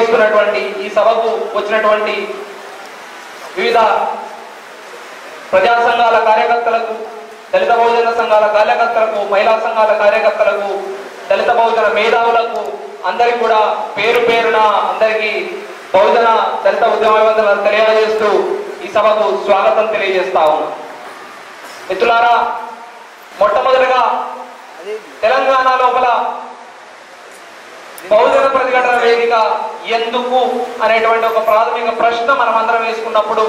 నిర్వహిస్తున్నటువంటి ఈ సభకు వచ్చినటువంటి వివిధ ప్రజా సంఘాల కార్యకర్తలకు దళిత బహుజన సంఘాల కార్యకర్తలకు మహిళా సంఘాల కార్యకర్తలకు దళిత బహుజన మేధావులకు అందరికి కూడా పేరు పేరున అందరికీ బహుజన దళిత ఉద్యమ తెలియజేస్తూ ఈ సభకు స్వాగతం తెలియజేస్తా ఉన్నాం మిత్రులారా మొట్టమొదటిగా తెలంగాణ లోపల బహుజన ప్రతిఘటన వేదిక ఎందుకు అనేటువంటి ఒక ప్రాథమిక ప్రశ్న మనం అందరం వేసుకున్నప్పుడు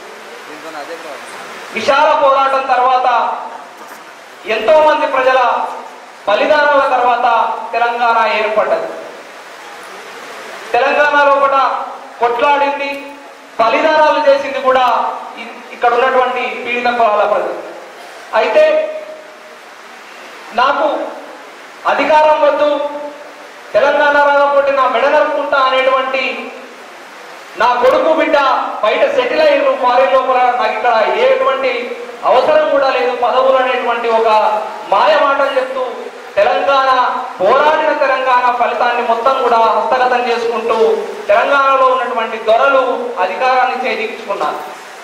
విశాల పోరాటం తర్వాత ఎంతో మంది ప్రజల బలిదానాల తర్వాత తెలంగాణ ఏర్పడ్డది తెలంగాణ లోపల కొట్లాడింది బలిదానాలు చేసింది కూడా ఇ- ఇక్కడ ఉన్నటువంటి పీడిత కులాల ప్రజలు అయితే నాకు అధికారం వద్దు తెలంగాణ రాకపోతే నా మెడ నరుక్కుంటా అనేటువంటి నా కొడుకు బిడ్డ బయట సెటిల్ అయ్యారు ఫారిన్ లోపల నాకు ఇక్కడ ఏటువంటి అవసరం కూడా లేదు పదవులు అనేటువంటి ఒక మాయ మాటలు చెప్తూ తెలంగాణ పోరాడిన తెలంగాణ ఫలితాన్ని మొత్తం కూడా హస్తగతం చేసుకుంటూ తెలంగాణలో ఉన్నటువంటి దొరలు అధికారాన్ని చేజిక్చుకున్నారు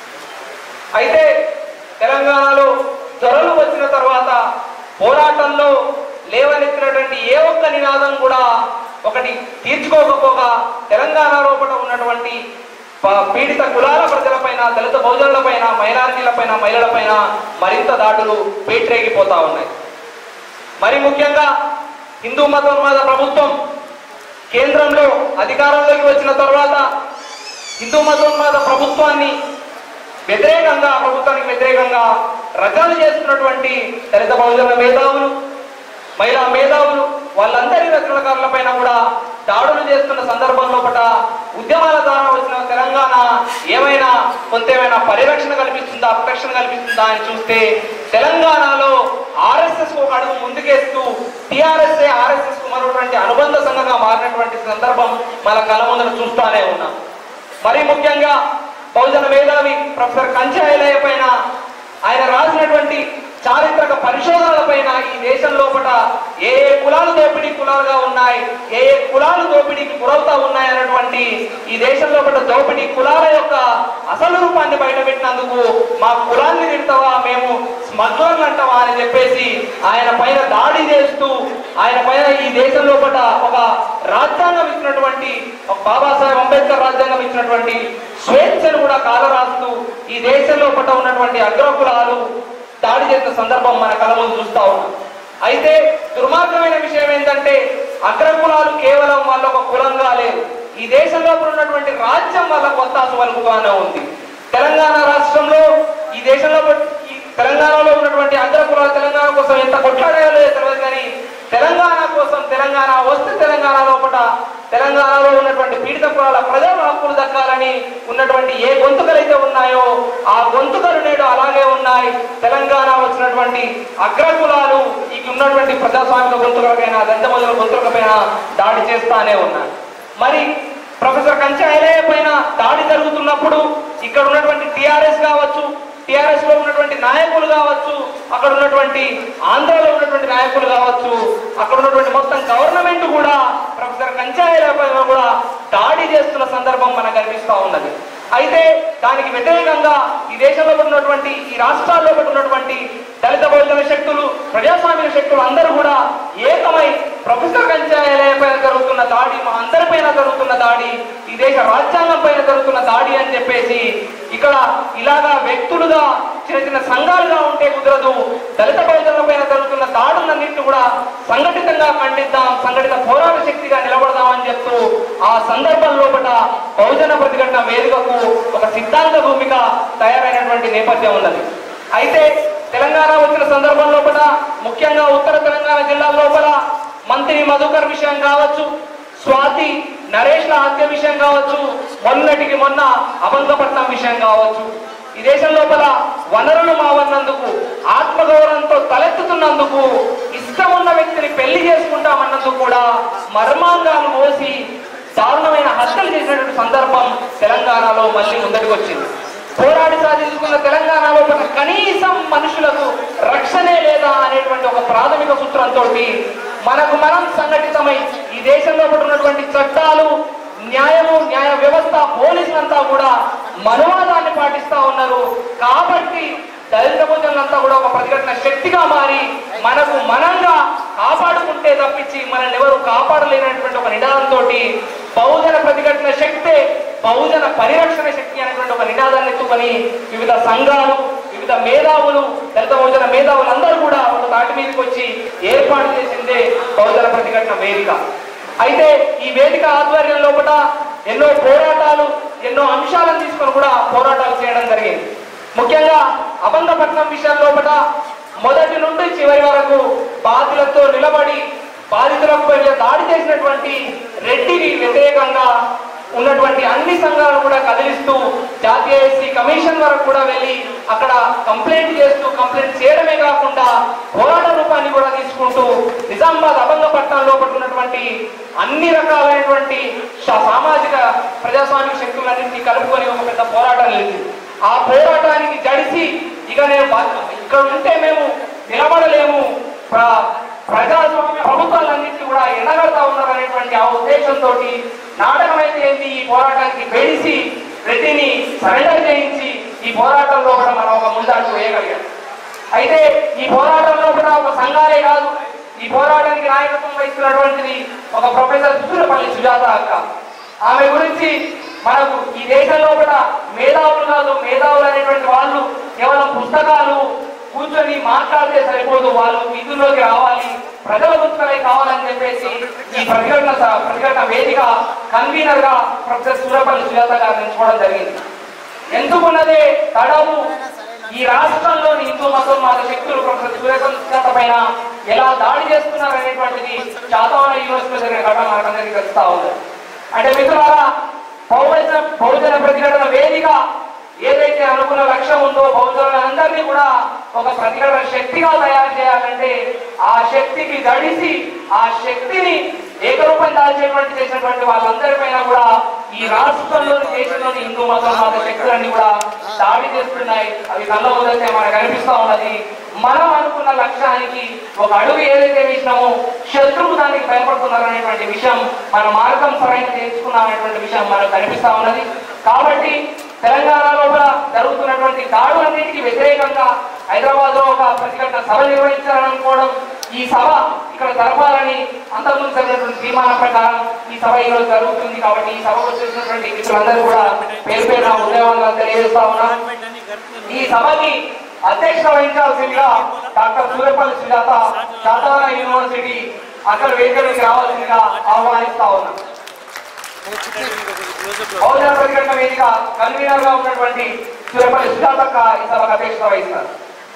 అయితే తెలంగాణలో దొరలు వచ్చిన తర్వాత పోరాటంలో లేవనెత్తినటువంటి ఏ ఒక్క నినాదం కూడా ఒకటి తీర్చుకోకపోగా తెలంగాణ లోపల ఉన్నటువంటి ప- పీడిత కులాల ప్రజలపైన దళిత బహుజనులపైన మైనారిటీలపైన మహిళలపైన మరింత దాడులు పేట్రేగిపోతా ఉన్నాయి మరి ముఖ్యంగా హిందూ మతోన్మాద ప్రభుత్వం కేంద్రంలో అధికారంలోకి వచ్చిన తర్వాత హిందూ మతోన్మాద ప్రభుత్వాన్ని వ్యతిరేకంగా ప్రభుత్వానికి వ్యతిరేకంగా రచనలు చేస్తున్నటువంటి దళిత బహుజన మేధావులు మహిళా మేధావులు వాళ్ళందరి రచనకారుల పైన కూడా దాడులు చేస్తున్న సందర్భంలో పట ఉద్యమాల ద్వారా వచ్చిన తెలంగాణ ఏమైనా కొంతేమైనా పరిరక్షణ కల్పిస్తుందా ప్రొటెక్షన్ కల్పిస్తుందా అని చూస్తే తెలంగాణలో ఆర్ఎస్ఎస్ ఒక అడుగు ముందుకేస్తూ టిఆర్ఎస్ ఆర్ఎస్ఎస్ కు మరొకటి అనుబంధ సంఘంగా మారినటువంటి సందర్భం మన కళ్ళ ముందర చూస్తానే ఉన్నాం మరి ముఖ్యంగా బహుజన మేధావి ప్రొఫెసర్ కంచాయిలయ్య పైన ఆయన రాసినటువంటి చారిత్రక పరిశోధనల పైన ఈ దేశం లోపల ఏ ఏ కులాలు దోపిడీ కులాలుగా ఉన్నాయి ఏ ఏ కులాలు దోపిడీకి గురవుతా ఉన్నాయి అన్నటువంటి ఈ దేశం లోపల దోపిడీ కులాల యొక్క అసలు రూపాన్ని బయటపెట్టినందుకు మా కులాన్ని తిడతావా మేము స్మగ్లర్లు అంటావా అని చెప్పేసి ఆయన పైన దాడి చేస్తూ ఆయన పైన ఈ దేశం లోపల ఒక రాజ్యాంగం ఇచ్చినటువంటి ఒక బాబాసాహెబ్ అంబేద్కర్ రాజ్యాంగం ఇచ్చినటువంటి స్వేచ్ఛను కూడా కాలరాస్తూ ఈ దేశం లోపల ఉన్నటువంటి అగ్రకులాలు దాడి చేసిన సందర్భం మన కళ్ళ ముందు చూస్తా ఉన్నాం అయితే దుర్మార్గమైన విషయం ఏంటంటే అగ్రకులాలు కేవలం వాళ్ళ ఒక కులంగా లేరు ఈ దేశంలో ఉన్నటువంటి రాజ్యం వల్ల కొత్త వలుకుగానే ఉంది తెలంగాణ రాష్ట్రంలో ఈ దేశంలో ఈ తెలంగాణలో ఉన్నటువంటి అగ్రకులాలు తెలంగాణ కోసం ఎంత కొట్లాడాయో లేదో తెలియదు కానీ తెలంగాణ కోసం తెలంగాణ వస్తే తెలంగాణ లోపల తెలంగాణలో ఉన్నటువంటి పీడిత కులాల ప్రజల హక్కులు దక్కాలని ఉన్నటువంటి ఏ గొంతుకలు అయితే ఉన్నాయో ఆ గొంతుకలు నేడు అలాగే ఉన్నాయి తెలంగాణ వచ్చినటువంటి అగ్రకులాలు ఈ ఉన్నటువంటి ప్రజాస్వామిక గొంతుకలపైన దంతమొదల గొంతుకలపైన దాడి చేస్తానే ఉన్నాయి మరి ప్రొఫెసర్ కంచె ఐలయ్య పైన దాడి జరుగుతున్నప్పుడు ఇక్కడ ఉన్నటువంటి టిఆర్ఎస్ కావచ్చు టిఆర్ఎస్ లో ఉన్నటువంటి నాయకులు కావచ్చు అక్కడ ఉన్నటువంటి ఆంధ్రలో ఉన్నటువంటి నాయకులు కావచ్చు అక్కడ ఉన్నటువంటి మొత్తం గవర్నమెంట్ కూడా ప్రొఫెసర్ కంచాయిల పైన కూడా దాడి చేస్తున్న సందర్భం మనకు కనిపిస్తా ఉన్నది అయితే దానికి వ్యతిరేకంగా ఈ దేశంలో ఉన్నటువంటి ఈ రాష్ట్రాల్లో ఉన్నటువంటి దళిత బహుజన శక్తులు ప్రజాస్వామిక శక్తులు అందరూ కూడా ఏకమై ప్రొఫెసర్ కంచాయలయ పైన జరుగుతున్న దాడి మా అందరిపైన జరుగుతున్న దాడి ఈ దేశ రాజ్యాంగం పైన జరుగుతున్న దాడి అని చెప్పేసి ఇక్కడ ఇలాగా వ్యక్తులుగా చిన్న చిన్న సంఘాలుగా ఉంటే కుదరదు దళిత బహుజనుల పైన జరుగుతున్న దాడులన్నింటినీ కూడా సంఘటితంగా ఖండిద్దాం సంఘటిత పోరాట శక్తిగా నిలబడదామని చెప్తూ ఆ సందర్భం లోపల బహుజన ప్రతిఘటన వేదికకు ఒక సిద్ధాంత భూమిక తయారైనటువంటి నేపథ్యం ఉన్నది అయితే తెలంగాణ వచ్చిన సందర్భం లోపల ముఖ్యంగా ఉత్తర తెలంగాణ జిల్లా లోపల మంత్రి మధుకర్ విషయం కావచ్చు స్వాతి నరేష్ల హత్య విషయం కావచ్చు మొన్నటికి మొన్న అభంగపట్నం విషయం కావచ్చు ఈ దేశం లోపల వనరులు మావన్నందుకు ఆత్మగౌరవంతో తలెత్తుతున్నందుకు ఇష్టం ఉన్న వ్యక్తిని పెళ్లి చేసుకుంటామన్నందుకు కూడా మర్మాంగాలు మోసి దారుణమైన హత్యలు చేసినటువంటి సందర్భం తెలంగాణలో మళ్ళీ ముందటికి వచ్చింది పోరాడి సాధించుకున్న తెలంగాణలో ఉన్న కనీసం మనుషులకు రక్షణే లేదా అనేటువంటి ఒక ప్రాథమిక సూత్రంతో మనకు మనం సంఘటితమై ఈ దేశంలో ఉన్నటువంటి చట్టాలు న్యాయము న్యాయ వ్యవస్థ పోలీసులంతా కూడా మనువాదాన్ని పాటిస్తా ఉన్నారు కాబట్టి దళిత భోజనంతా కూడా ఒక ప్రతిఘటన శక్తిగా మారి మనకు మనంగా కాపాడుకుంటే తప్పించి మనల్ని ఎవరు కాపాడలేనటువంటి ఒక నినాదంతో బహుజన ప్రతిఘటన శక్తే బహుజన పరిరక్షణ శక్తి అనేటువంటి ఒక నినాదాన్ని ఎత్తుకొని వివిధ సంఘాలు వివిధ మేధావులు దళిత బహుజన మేధావులు అందరూ కూడా ఒక తాటి మీదకి వచ్చి ఏర్పాటు చేసిందే బహుజన ప్రతిఘటన వేదిక అయితే ఈ వేదిక ఆధ్వర్యం లోపల ఎన్నో పోరాటాలు ఎన్నో అంశాలను తీసుకొని కూడా పోరాటాలు చేయడం జరిగింది ముఖ్యంగా అబంధపట్నం విషయం లోపల మొదటి నుండి చివరి వరకు బాధితులతో నిలబడి బాధితులకు మీద దాడి చేసినటువంటి రెడ్డికి వ్యతిరేకంగా ఉన్నటువంటి అన్ని సంఘాలను కూడా కదిలిస్తూ జాతీయ ఎస్సీ కమిషన్ వరకు కూడా వెళ్ళి అక్కడ కంప్లైంట్ చేస్తూ కంప్లైంట్ చేయడమే కాకుండా పోరాట రూపాన్ని కూడా తీసుకుంటూ నిజామాబాద్ అభంగపట్నం లోపల ఉన్నటువంటి అన్ని రకాలైనటువంటి సా- సామాజిక ప్రజాస్వామిక శక్తులన్నింటినీ కలుపుకొని ఒక పెద్ద పోరాటం నిలిచింది ఆ పోరాటానికి జడిసి ఇక నేను బ- ఇక్కడ ఉంటే మేము నిలబడలేము ప్ర- ప్రజాస్వామ్య ప్రభుత్వాలన్నింటినీ కూడా ఎండగడతా ఉన్నారు అనేటువంటి ఆ ఉద్దేశంతో నాటకం అయితే ఏంది ఈ పోరాటానికి బెడిసి రెడ్డిని సరెండర్ చేయించి ఈ పోరాటంలో కూడా మనం ఒక ముందడుగు వేయగలిగాం అయితే ఈ పోరాటంలో కూడా ఒక సంఘాలే కాదు ఈ పోరాటానికి నాయకత్వం వహిస్తున్నటువంటిది ఒక ప్రొఫెసర్ సుసూరపల్లి సుజాత అక్క ఆమె గురించి మనకు ఈ దేశంలో కూడా మేధావులు కాదు మేధావులు అనేటువంటి వాళ్ళు కేవలం పుస్తకాలు కూర్చొని మాట్లాడితే సరిపోదు వాళ్ళు విధుల్లోకి రావాలి ప్రజల గుర్తులై కావాలని చెప్పేసి ఈ ప్రతిఘటన స- ప్రతిఘటన వేదిక కన్వీనర్ గా ప్రొఫెసర్ సూరపల్లి సుజాత గారిని ఎంచుకోవడం జరిగింది ఎందుకున్నదే తడవు ఈ రాష్ట్రంలోని హిందూ మతం మత శక్తులు ప్రొఫెసర్ సూర్యపల్లి సుజాత పైన ఎలా దాడి చేస్తున్నారు అనేటువంటిది శాతవాన యూనివర్సిటీ జరిగిన ఘటన మనకందరికీ తెలుస్తా ఉంది అంటే మిత్రులారా బహుజన బహుజన ప్రతిఘటన వేదిక ఏదైతే అనుకున్న లక్ష్యం ఉందో బహుజనులందరినీ కూడా ఒక ప్రతిఘటన శక్తిగా తయారు చేయాలంటే ఆ శక్తికి గడిసి ఆ శక్తిని ఏకరూపం దాల్చేటువంటి చేసినటువంటి వాళ్ళందరిపైన కూడా ఈ రాష్ట్రంలోని దేశంలోని హిందూ మతం మత శక్తులన్నీ కూడా దాడి చేస్తున్నాయి అవి కళ్ళ ముందైతే మనకు కనిపిస్తా ఉన్నది మనం అనుకున్న లక్ష్యానికి ఒక అడుగు ఏదైతే వేసినామో శత్రువు దానికి భయపడుతున్నారు అనేటువంటి విషయం మన మార్గం సరైన తెలుసుకున్నాం అనేటువంటి విషయం మనకు కనిపిస్తా ఉన్నది కాబట్టి తెలంగాణ లోపల జరుగుతున్నటువంటి దాడులన్నింటికి వ్యతిరేకంగా హైదరాబాద్ లో ఒక ప్రతిఘటన సభ నిర్వహించాలనుకోవడం ఈ సభ ఇక్కడ జరపాలని అంతకుముందు జరిగినటువంటి తీర్మానం ప్రకారం ఈ సభ ఈ రోజు జరుగుతుంది కాబట్టి ఈ సభకు వచ్చేసినటువంటి మిత్రులందరూ కూడా పేరు పేరున ఉదయవంగా తెలియజేస్తా ఉన్నాం ఈ సభకి అధ్యక్షత వహించాల్సిందిగా డాక్టర్ సూర్యపల్లి సుజాత శాతవాహన యూనివర్సిటీ అక్కడ వేదికలకు రావాల్సిందిగా ఆహ్వానిస్తా ఉన్నాం బహుజన ప్రతిఘటన వేదిక కన్వీనర్ గా ఉన్నటువంటి సూర్యపల్లి సుజాతక్క ఈ సభకు అధ్యక్షత వహిస్తారు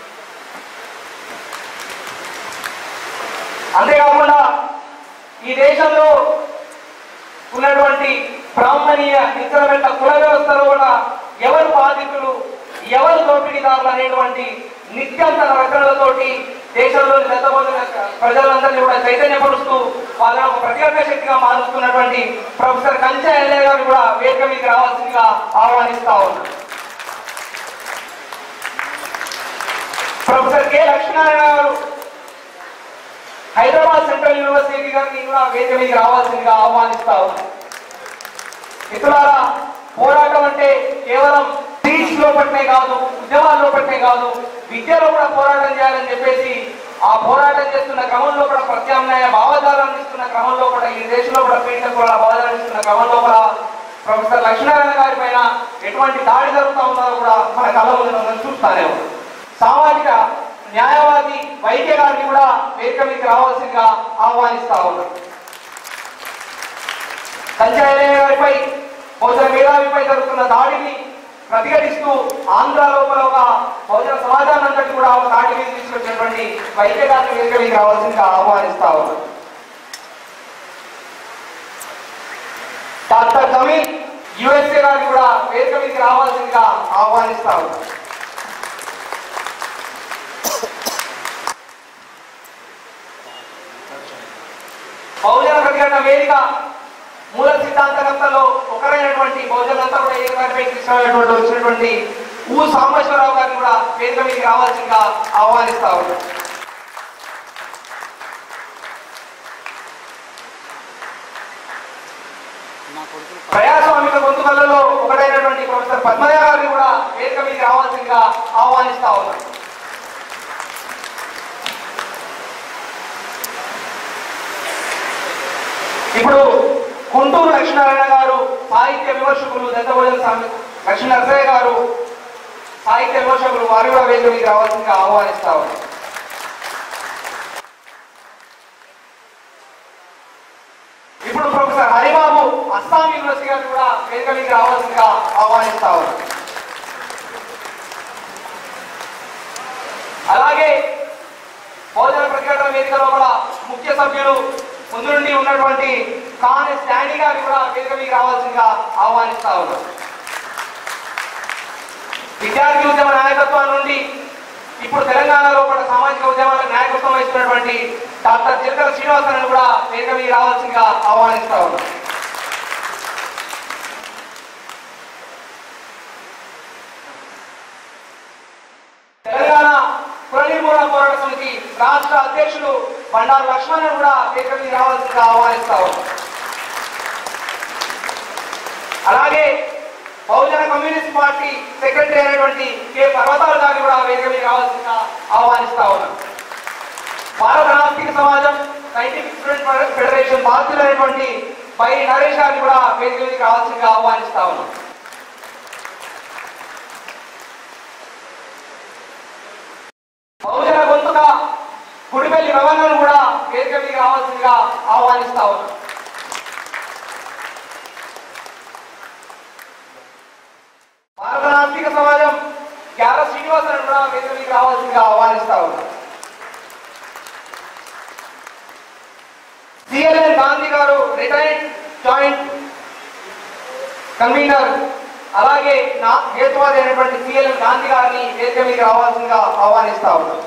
అంతేకాకుండా ఈ దేశంలో ఉన్నటువంటి బ్రాహ్మణీయ నిత్యమైన కుల వ్యవస్థలో కూడా ఎవరు బాధితులు ఎవరు దోపిడీదారులు అనేటువంటి నిత్యంతర రచనలతోటి దేశంలోని దత్తబోతున్న ప్రజలందరినీ కూడా చైతన్యపరుస్తూ వాళ్ళని ఒక ప్రతిఘటన శక్తిగా మారుస్తున్నటువంటి ప్రొఫెసర్ కంచె ఎల్లయ్య గారు కూడా వేదిక మీకు రావాల్సిందిగా ఆహ్వానిస్తా ఉన్నారు ప్రొఫెసర్ కె లక్ష్మీనారాయణ గారు హైదరాబాద్ సెంట్రల్ యూనివర్సిటీ గారిని కూడా వేదిక మీదకి రావాల్సిందిగా ఆహ్వానిస్తా ఉన్నాం మిత్రులారా పోరాటం అంటే కేవలం స్పీచ్ లో పట్టే కాదు ఉద్యమాల్లో పట్టే కాదు విద్యలో కూడా పోరాటం చేయాలని చెప్పేసి ఆ పోరాటం చేస్తున్న క్రమంలో కూడా ప్రత్యామ్నాయ భావజాలం ఇస్తున్న క్రమంలో కూడా ఈ దేశంలో కూడా పీఠ కూడా భావజాలం ఇస్తున్న క్రమంలో కూడా ప్రొఫెసర్ లక్ష్మీనారాయణ గారి పైన ఎటువంటి దాడి జరుగుతూ ఉన్నదో కూడా మన కళ్ళ ముందు మనం చూస్తానే ఉన్నాం సామాజిక న్యాయవాది వైద్య గారిని కూడా వేదిక మీదకి రావాల్సిందిగా ఆహ్వానిస్తా ఉన్నాం సంజయ్ గారిపై బహుజన మేధావిపై జరుగుతున్న దాడిని ప్రతిఘటిస్తూ ఆంధ్ర లోపల ఒక బహుజన సమాజాన్ని అంతటి కూడా ఒక దాడి మీద తీసుకొచ్చినటువంటి వైద్య గారిని వేదిక మీదకి రావాల్సిందిగా ఆహ్వానిస్తా ఉన్నాం డాక్టర్ జమీల్ యుఎస్ఏ గారిని కూడా వేదిక మీదకి రావాల్సిందిగా ఆహ్వానిస్తా ఉన్నాం బహుజన ప్రతిఘటన వేదిక మూల సిద్ధాంతకర్తలో ఒకరైనటువంటి బహుజనంతా కూడా ఏకదాటిపై కృష్ణమైనటువంటి వచ్చినటువంటి ఊ సాంబశ్వరరావు గారిని కూడా వేదిక మీదకి రావాల్సిందిగా ఆహ్వానిస్తా ఉన్నాం నా కొడుకులు ప్రజాస్వామిక గొంతుకలలో ఒకటైనటువంటి ప్రొఫెసర్ పద్మజ గారిని కూడా వేదిక మీదకి రావాల్సిందిగా ఆహ్వానిస్తా ఉన్నాను ఇప్పుడు గుంటూరు లక్ష్మీనారాయణ గారు సాహిత్య విమర్శకులు దత్తభోజన స్వామి లక్ష్మీ నరసయ్య గారు సాహిత్య విమర్శకులు వారు కూడా వేదిక మీదకి రావాల్సిందిగా ఆహ్వానిస్తా ఉన్నాను ఇప్పుడు ప్రొఫెసర్ హరిబాబు అస్సాం యూనివర్సిటీ గారు కూడా వేదిక మీదకి రావాల్సిందిగా ఆహ్వానిస్తా ఉన్నారు అలాగే భోజన ప్రతిఘటన వేదికలో కూడా ముఖ్య సభ్యులు ముందు నుండి ఉన్నటువంటి కాని స్టాండీ గారిని కూడా వేదిక మీదకి రావాల్సిందిగా ఆహ్వానిస్తా ఉన్నారు విద్యార్థి ఉద్యమ నాయకత్వం నుండి ఇప్పుడు తెలంగాణలో కూడా సామాజిక ఉద్యమాలకు నాయకత్వం వహిస్తున్నటువంటి డాక్టర్ చిలకల శ్రీనివాసన్ కూడా వేదిక మీద రావాల్సిందిగా ఆహ్వానిస్తా ఉన్నాం తెలంగాణ కుల నిర్మూలన పోరాట సమితి రాష్ట్ర అధ్యక్షులు బండారు లక్ష్మణ్ కూడా వేదిక మీద రావాల్సిందిగా ఆహ్వానిస్తా ఉన్నాం అలాగే బహుజన కమ్యూనిస్ట్ పార్టీ సెక్రటరీ అయినటువంటి కె పర్వతాల గారిని కూడా వేదిక మీద రావాల్సిందిగా ఆహ్వానిస్తా ఉన్నాం Bharatha Nasthika Samajam scientific student federation బాధ్యులైనటువంటి పై నరేష్ గారిని కూడా వేదిక మీదకి రావాల్సిందిగా ఆహ్వానిస్తా ఉన్నాం బహుజన గొంతుక గుడిపల్లి రవాణాను కూడా వేదిక మీదకి రావాల్సిందిగా ఆహ్వానిస్తా ఉన్నాం భారత నాస్తిక సమాజం గ్యార శ్రీనివాసన్ కూడా వేదిక మీదకి రావాల్సిందిగా ఆహ్వానిస్తా ఉన్నాం సిఎల్ఎన్ గాంధీ గారు రిటైర్డ్ జాయింట్ కన్వీనర్ అలాగే నా హేతువాది అయినటువంటి సిఎల్ఎన్ గాంధీ గారిని వేదిక మీదకి రావాల్సిందిగా ఆహ్వానిస్తా ఉన్నాం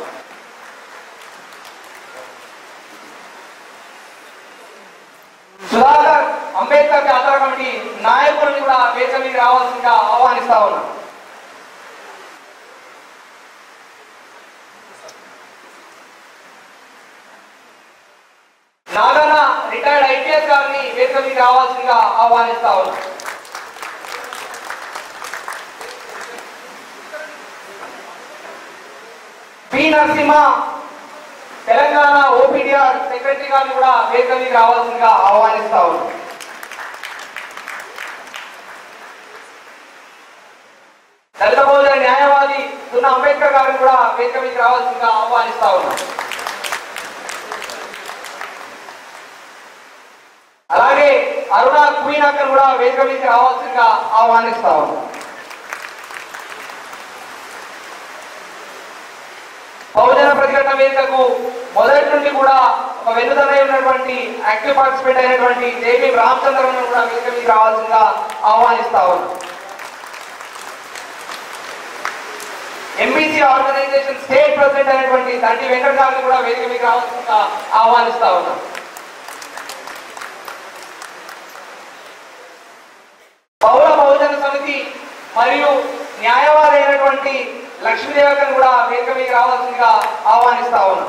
సుధాకర్ అంబేద్కర్ జాతర కమిటీ నాయకులను కూడా వేదిక మీదకి రావాల్సిందిగా ఆహ్వానిస్తా ఉన్నాం నాగన్న రిటైర్డ్ ఐపీఎస్ గారిని వేదిక మీదకి రావాల్సిందిగా ఆహ్వానిస్తా ఉన్నాం P Narasimha Telangana OPDR secretary గారిని కూడా వేదిక మీదకి రావాల్సిందిగా ఆహ్వానిస్తా ఉన్నాం దళిత బహుజన న్యాయవాది దున్న అంబేద్కర్ గారిని కూడా వేదిక మీదకి రావాల్సిందిగా ఆహ్వానిస్తా ఉన్నాం అలాగే అరుణ కుయినాకర్ కూడా వేదిక మీదకి రావాల్సిందిగా ఆహ్వానిస్తా ఉన్నాం బహుజన ప్రతిఘటన వేదికకు మొదటి నుండి కూడా ఒక వెన్నుదనై ఉన్నటువంటి యాక్టివ్ పార్టిసిపేట్ అయినటువంటి జేబీ రామచంద్రన్ కూడా వేదిక మీదకి రావాల్సిందిగా ఆహ్వానిస్తా ఉన్నాం ఎంబీసీ ఆర్గనైజేషన్ స్టేట్ ప్రెసిడెంట్ అయినటువంటి తండ్రి వెంకట గారిని కూడా వేదిక మీదకి రావాల్సిందిగా ఆహ్వానిస్తా ఉన్నాం బహుళ బహుజన సమితి మరియు న్యాయవాది అయినటువంటి లక్ష్మీదేవకను కూడా వేదిక మీద రావాల్సిందిగా ఆహ్వానిస్తా ఉన్నాం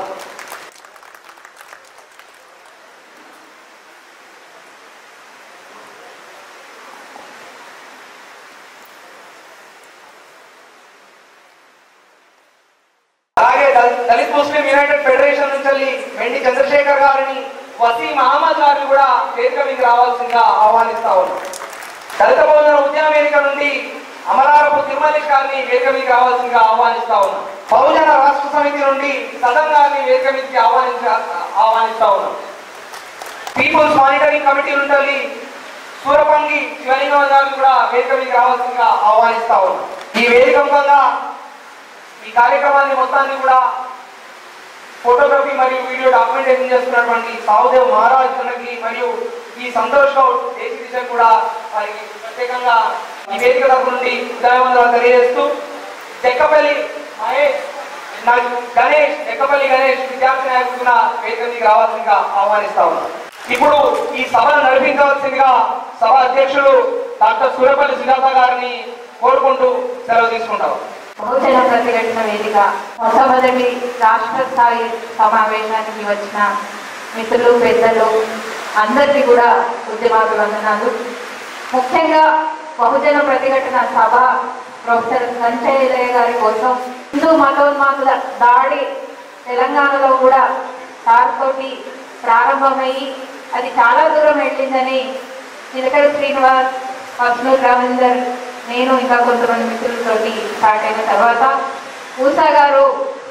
అలాగే దళ- దళిత్ ముస్లిం యునైటెడ్ ఫెడరేషన్ నుంచి వెళ్ళి వెండి చంద్రశేఖర్ గారిని వసీం అహ్మద్ గారిని కూడా వేదిక మీద రావాల్సిందిగా ఆహ్వానిస్తా ఉన్నాం దళిత బహుజన ఉద్యమ వేదిక నుండి అమరారపు తిరుమలేష్ గారిని వేదిక మీదకి రావాల్సిందిగా ఆహ్వానిస్తా ఉన్నాం బహుజన రాష్ట్ర సమితి నుండి సదన్ గారిని వేదిక మీదకి ఆహ్వానించ ఆహ్వానిస్తా ఉన్నాం పీపుల్స్ మానిటరింగ్ కమిటీ నుండి సూరపంగి శివలింగం గారిని కూడా వేదిక మీదకి రావాల్సిందిగా ఆహ్వానిస్తా ఉన్నాం ఈ వేదిక ముఖంగా ఈ కార్యక్రమాన్ని మొత్తాన్ని కూడా ఫోటోగ్రఫీ మరియు వీడియో డాక్యుమెంటేషన్ చేస్తున్నటువంటి సావుదేవ్ మహారాజ్ గారికి మరియు ఈ సంతోష్ గౌడ్ దేశీ దిశ కూడా వారికి ప్రత్యేకంగా ఈ వేదిక తరపు నుండి ధన్యవాదాలు తెలియజేస్తూ చెక్కపల్లి మహేష్ నాకు గణేష్ చెక్కపల్లి గణేష్ విద్యార్థి నాయకుడిగా వేదిక మీదకి రావాల్సిందిగా ఆహ్వానిస్తా ఉన్నాం ఇప్పుడు ఈ సభను నడిపించవలసిందిగా సభ అధ్యక్షులు డాక్టర్ సూరపల్లి సుజాత గారిని కోరుకుంటూ సెలవు తీసుకుంటాం బహుజన ప్రతిఘటన వేదిక మొట్టమొదటి రాష్ట్ర స్థాయి సమావేశానికి వచ్చిన మిత్రులు పెద్దలు అందరికీ కూడా ఉద్యమాభివందనాలు ముఖ్యంగా బహుజన ప్రతిఘటన సభ ప్రొఫెసర్ సంచయ్ గారి కోసం హిందూ మతోన్మాదుల దాడి తెలంగాణలో కూడా సార్తోటి ప్రారంభమయ్యి అది చాలా దూరం వెళ్ళిందని చిలకల శ్రీనివాస్ అబ్దుల్ రవీందర్ నేను ఇంకా కొంతమంది మిత్రులతోటి స్టార్ట్ అయిన తర్వాత మూసా గారు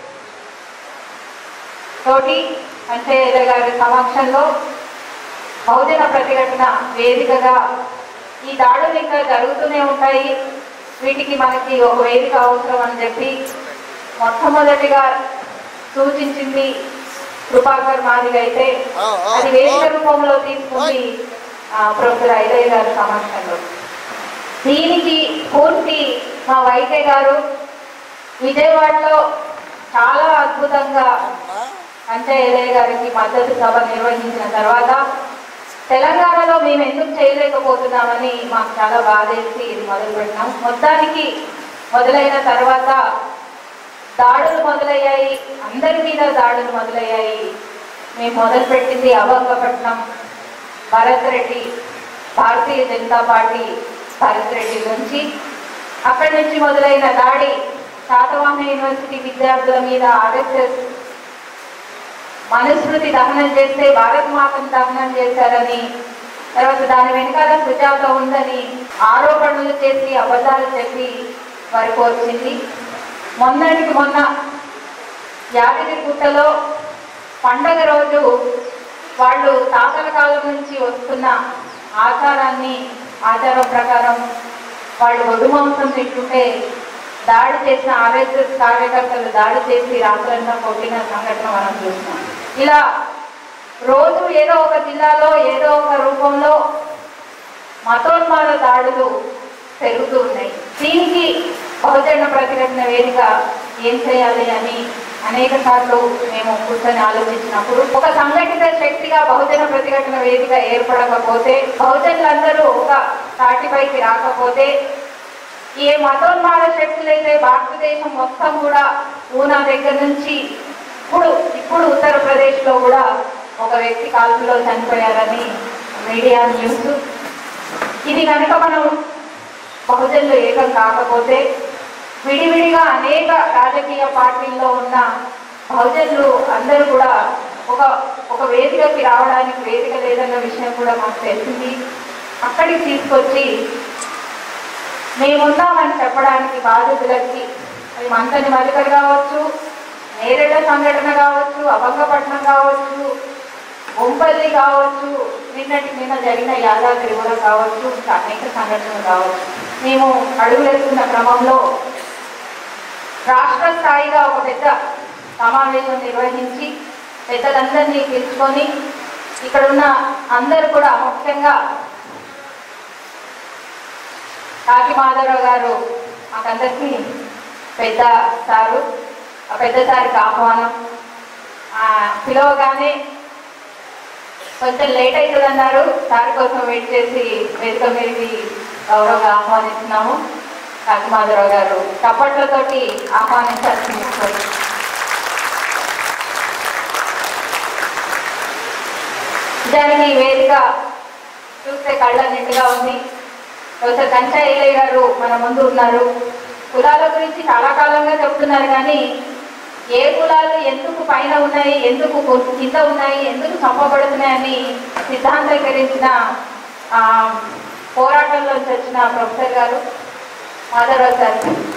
తోటి అంచయ్య గారి సమక్షంలో బహుజన ప్రతిఘటన వేదికగా ఈ దాడులు ఇంకా జరుగుతూనే ఉంటాయి వీటికి మనకి ఒక వేదిక అవసరం అని చెప్పి మొట్టమొదటిగా సూచించింది కృపాకర్ మాదిగ అయితే అది వేదిక రూపంలో తీసుకుంది ఆ, ప్రొఫెసర్ ఐదయ్య గారి సమక్షంలో దీనికి పూర్తి మా వైకే గారు విజయవాడలో చాలా అద్భుతంగా అంచయ్య గారికి మద్దతు సభ నిర్వహించిన తర్వాత తెలంగాణలో మేము ఎందుకు చేయలేకపోతున్నామని మాకు చాలా బాధేసి ఇది మొదలు పెట్టినాం మొత్తానికి మొదలైన తర్వాత దాడులు మొదలయ్యాయి అందరి మీద దాడులు మొదలయ్యాయి మేము మొదలుపెట్టింది అభంగపట్నం భరత్ రెడ్డి భారతీయ జనతా పార్టీ భరత్ రెడ్డి నుంచి అక్కడి నుంచి మొదలైన దాడి శాతవాహన యూనివర్సిటీ విద్యార్థుల మీద ఆర్ఎస్ఎస్ మనుస్మృతి దహనం చేస్తే భారత్ మాతను దహనం చేశారని తర్వాత దాని వెనకాల సుజాత ఉందని ఆరోపణలు చేసి అబద్ధాలు చెప్పి వరకు వచ్చింది మొన్నటికి మొన్న యాదగిరిగుట్టలో పండగ రోజు వాళ్ళు తాతల కాలం నుంచి వస్తున్న ఆచారాన్ని ఆచారం ప్రకారం వాళ్ళు ఒడ్డు మాంసం తింటుంటే దాడి చేసిన ఆర్ఎస్ఎస్ కార్యకర్తలు దాడి చేసి రాత్రంతా కొట్టిన సంఘటన మనం చూస్తున్నాం ఇలా రోజు ఏదో ఒక జిల్లాలో ఏదో ఒక రూపంలో మతోన్మాద దాడులు పెరుగుతూ ఉన్నాయి దీనికి బహుజన ప్రతిఘటన వేదిక ఏం చేయాలి అని అనేక సార్లు మేము కూర్చొని ఆలోచించినప్పుడు ఒక సంఘటిత శక్తిగా బహుజన ప్రతిఘటన వేదిక ఏర్పడకపోతే బహుజనులందరూ ఒక తాటిపైకి రాకపోతే ఏ మతోన్మాద శక్తులైతే భారతదేశం మొత్తం కూడా పూనా దగ్గర నుంచి ఇప్పుడు ఇప్పుడు ఉత్తరప్రదేశ్ లో కూడా ఒక వ్యక్తి కాల్పులో చనిపోయారని మీడియా న్యూస్ ఇది కనుక మనం బహుజనులు ఏకం కాకపోతే విడివిడిగా అనేక రాజకీయ పార్టీల్లో ఉన్న బహుజనులు అందరూ కూడా ఒక ఒక వేదికకి రావడానికి వేదిక లేదన్న విషయం కూడా మాకు తెలిసింది అక్కడికి తీసుకొచ్చి మేమున్నామని చెప్పడానికి బాధితులకి అది మంతని మలికలు కావచ్చు నేరేళ్ల సంఘటన కావచ్చు అభంగపట్నం కావచ్చు బొంపల్లి కావచ్చు నిన్నటి నిన్న జరిగిన యాదాద్రి కూడా కావచ్చు ఇంకా అనేక సంఘటనలు కావచ్చు మేము అడుగులేస్తున్న క్రమంలో రాష్ట్ర స్థాయిగా ఒక పెద్ద సమావేశం నిర్వహించి పెద్దలందరినీ పిలుచుకొని ఇక్కడున్న అందరూ కూడా ముఖ్యంగా కాకి మాధవరావు గారు మాకందరికీ పెద్ద సారు ఆ పెద్ద సారికి ఆహ్వానం ఆ, పిలవగానే కొంచెం లేట్ అవుతుంది అన్నారు సార్ కోసం వెయిట్ చేసి వేదిక మీదకి గౌరవంగా ఆహ్వానిస్తున్నాము కాకి మాధవరావు గారు చప్పట్లతోటి ఆహ్వానించాల్సింది కోరు- నిజానికి ఈ వేదిక చూస్తే కళ్ళ నిండుగా ఉంది ప్రొఫెసర్ కంచాయ్య గారు మన ముందు ఉన్నారు కులాల గురించి చాలా కాలంగా చెప్తున్నారు కానీ ఏ కులాలు ఎందుకు పైన ఉన్నాయి ఎందుకు కు- కింద ఉన్నాయి ఎందుకు చంపబడుతున్నాయని సిద్ధాంతీకరించిన ఆ, పోరాటంలోంచి వచ్చిన ప్రొఫెసర్ గారు మాధవరావు సార్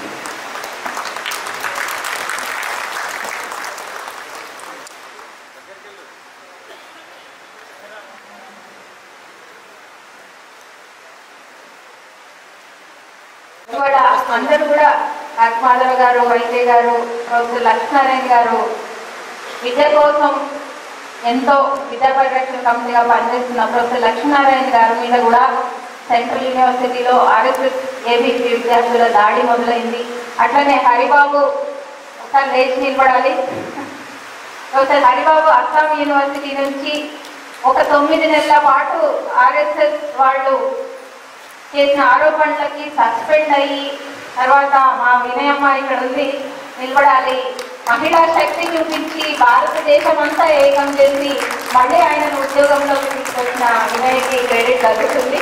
కూడా అందరూ కూడా మాధవ్ గారు వైద్య గారు ప్రొఫెసర్ లక్ష్మీనారాయణ గారు విద్య కోసం ఎంతో విద్యా పరిరక్షణ కమిటీగా పనిచేస్తున్న ప్రొఫెసర్ లక్ష్మీనారాయణ గారి మీద కూడా సెంట్రల్ యూనివర్సిటీలో ఆర్ఎస్ఎస్ ఏబీసీ విద్యార్థుల దాడి మొదలైంది అట్లనే హరిబాబు ఒకసారి లేచి నిలబడాలి ప్రొఫెసర్ హరిబాబు అస్సాం యూనివర్సిటీ నుంచి ఒక తొమ్మిది నెలల పాటు ఆర్ఎస్ఎస్ వాళ్ళు చేసిన ఆరోపణలకి సస్పెండ్ అయ్యి తర్వాత మా వినయమ్మ ఇక్కడ ఉంది నిలబడాలి మహిళా శక్తి చూపించి భారతదేశం అంతా ఏకం చేసి మళ్ళీ ఆయనను ఉద్యోగంలోకి తీసుకొచ్చిన వినయ్కి క్రెడిట్ దక్కుతుంది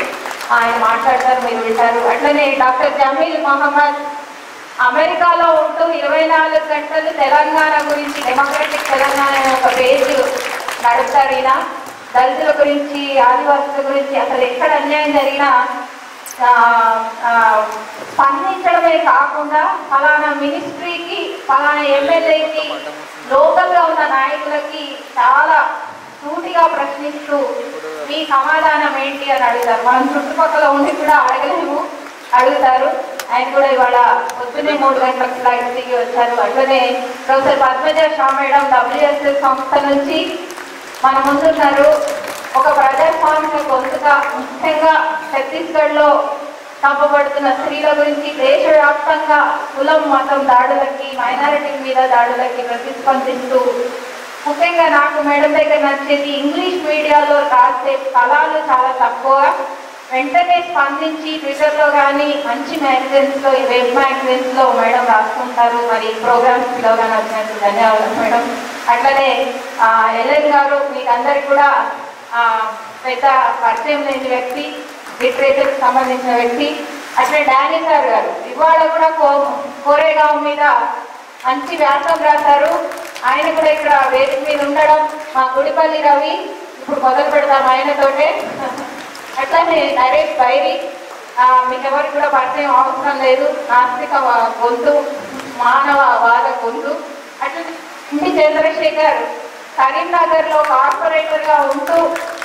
ఆయన మాట్లాడతారు మీరు వింటారు అట్లనే డాక్టర్ జమీల్ మహమ్మద్ అమెరికాలో ఉంటూ ఇరవై నాలుగు గంటలు తెలంగాణ గురించి డెమోక్రటిక్ తెలంగాణ అనే ఒక పేజ్ నడుపుతారు ఈయన దళితుల గురించి ఆదివాసుల గురించి అసలు ఎక్కడ అన్యాయం జరిగినా ఆ, ఆ, స్పందించడమే కాకుండా ఫలానా మినిస్ట్రీకి ఫలానా ఎమ్మెల్యేకి లోకల్గా ఉన్న నాయకులకి చాలా సూటిగా ప్రశ్నిస్తూ మీ సమాధానం ఏంటి అని అడుగుతారు మనం చుట్టుపక్కల ఉండి కూడా అడగలేము అడుగుతారు ఆయన కూడా ఇవాళ పొద్దున్నే మూడు గంటలకు ఫ్లైట్ దిగి వచ్చారు అట్లనే professor Padmaja Shah madam WSS సంస్థ నుంచి మన ముందున్నారు ఒక ప్రజాస్వామిక గొంతుగా ముఖ్యంగా ఛత్తీస్గఢ్లో చంపబడుతున్న స్త్రీల గురించి దేశవ్యాప్తంగా కులం మతం దాడులకి మైనారిటీ మీద దాడులకి ప్రతిస్పందిస్తూ ముఖ్యంగా నాకు మేడం దగ్గర నచ్చేది ఇంగ్లీష్ మీడియాలో రాసే ఫలాలు చాలా తక్కువ వెంటనే స్పందించి ట్విట్టర్లో కానీ మంచి మ్యాగజైన్స్లో వెబ్ మ్యాగజైన్స్లో మేడం రాసుకుంటారు మరి ప్రోగ్రామ్స్ పిలవగానే వచ్చినందుకు ధన్యవాదాలు మేడం అట్లనే ఆ, ఎల్ఎన్ గారు మీకు అందరికి కూడా ఆ, పెద్ద పరిచయం లేని వ్యక్తి లిటరేచర్కి సంబంధించిన వ్యక్తి అట్లే డానీ సార్ గారు ఇవాళ కూడా కో కోరేగాం మీద మంచి వ్యాసం రాశారు ఆయన కూడా ఇక్కడ వేదిక మీద ఉండడం మా గుడిపల్లి రవి ఇప్పుడు మొదలు పెడతాం ఆయనతోటే అట్లానే నరేష్ బైరి ఆ, మీకు ఎవరికి కూడా పరిచయం అవసరం లేదు నాస్తిక వా- గొంతు మానవ వాద గొంతు అట్లనే ఇంటి చంద్రశేఖర్ కరీంనగర్ లో కార్పొరేటర్ గా ఉంటూ